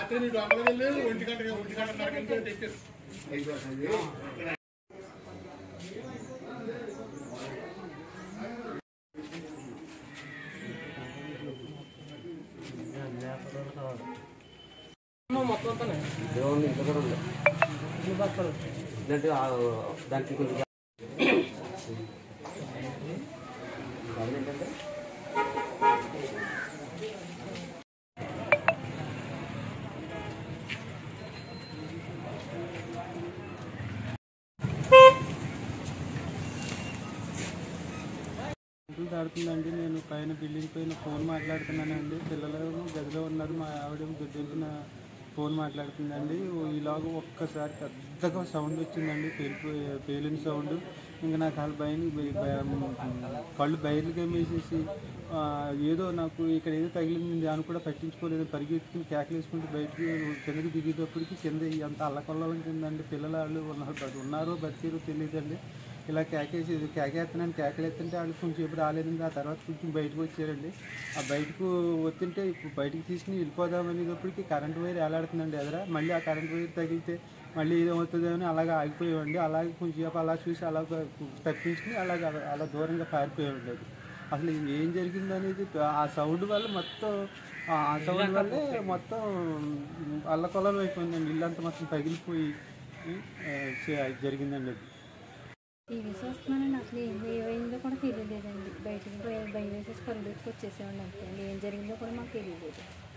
రాత్రి నీ లోపల వెళ్ళి ఒంటి గంట ఒంటి గంటన్నర గంట తెచ్చారు మొత్తం అంతా దేవుని ఇంట్లో కూడా ఉంది ఎన్ని బస్తాలు ఇదంటే ఆ దానికి కొంచెం అది ఏంటంటే గంటలు దాడుతుందండి నేను పైన బిల్డింగ్ పైన ఫోన్ మాట్లాడుతున్నానండి పిల్లలు గదిలో ఉన్నారు మా ఆవిడ గుడ్డించిన ఫోన్ మాట్లాడుతుందండి ఈలోగా ఒక్కసారి పెద్దగా సౌండ్ వచ్చిందండి పేలిపోయి పేలిన సౌండ్ ఇంకా నాకు వాళ్ళ భయం కళ్ళు బయలు గమ్మేసేసి ఆ, ఏదో నాకు ఇక్కడ ఏదో తగిలింది దాన్ని కూడా పట్టించుకోలేదు పరిగెత్తుకుని కేకలేసుకుంటూ బయటికి కిందకి దిగేటప్పటికి కింద ఎంత అల్లకొల్లం కిందండి పిల్లలు వాళ్ళు ఉన్నారు ఉన్నారో బతికేరో తెలియదండి ఇలా కేకేసి కేకేస్తున్నాను కేకలేస్తుంటే వాళ్ళు కొంచెం ఎప్పుడు రాలేదండి ఆ తర్వాత కొంచెం బయటకు వచ్చారండి ఆ బయటకు వస్తుంటే ఇప్పుడు బయటకు తీసుకుని వెళ్ళిపోదామనేటప్పటికి కరెంట్ వైర్ ఎలాడుతుందండి ఎదర మళ్ళీ ఆ కరెంట్ వైర్ తగిలితే మళ్ళీ ఏమవుతుందో అని అలాగే ఆగిపోయామండి అలాగే కొంచెం సేపు అలా చూసి అలా తప్పించుకుని అలాగ అలా దూరంగా పారిపోయామండి అది అసలు ఏం జరిగింది అనేది ఆ సౌండ్ వల్ల మొత్తం ఆ సౌండ్ వల్లే మొత్తం అల్లకొల్లం అయిపోయిందండి ఇల్లంతా మొత్తం పగిలిపోయి ఆ, చే- జరిగిందండి అది టీవీ చూస్తున్నానండి అసలు ఏం ఏమైందో కూడా తెలియలేదండి బయటికి పోయి భయం వేసేసి పరుగు వచ్చేసేవాడిని అంతే ఏం జరిగిందో కూడా మాకు తెలియలేదు